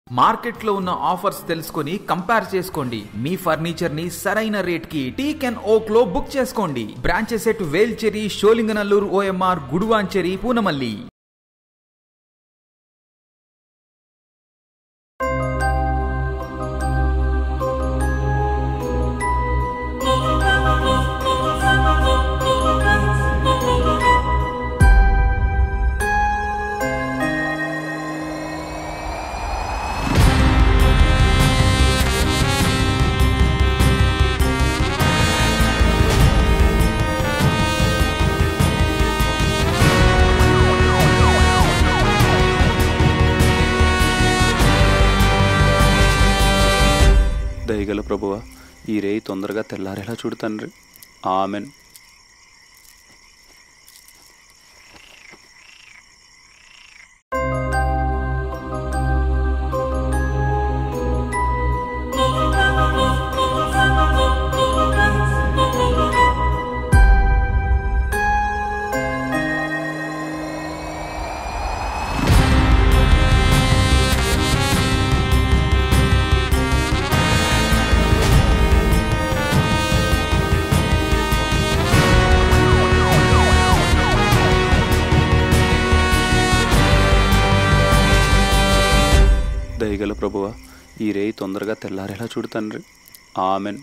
మార్కెట్లో ఉన్న ఆఫర్స్ తెలుసుకొని కంపేర్ చేసుకోండి మీ ఫర్నిచర్ ని సరైన రేట్ కి టీక్ అండ్ ఓక్ లో బుక్ చేసుకోండి branches at Velachery Sholinganallur OMR Guduvancheri Poonamallee దయగల ప్రభువ ఈ రేయి తొందరగా తెల్లారేలా చూడు తండ్రి ఆమెన్ దయగల ప్రభువ ఈ రేయి తొందరగా తెల్లారేలా చూడు తండ్రి amen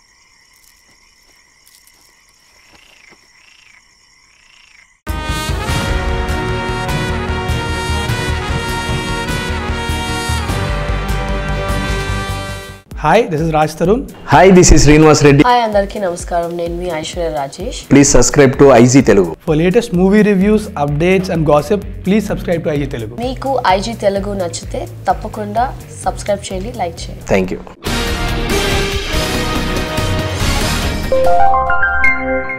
hi this is Raj Tarun hi this is Srinivas Reddy hi అందరికీ నమస్కారం నేను మీ Aishwarya Rajesh please subscribe to IG Telugu for latest movie reviews updates and gossip please subscribe to IG Telugu మీకు ఐజీ తెలుగు నచ్చితే తప్పకుండా సబ్స్క్రైబ్ చేయండి లైక్ చేయండి థ్యాంక్ యూ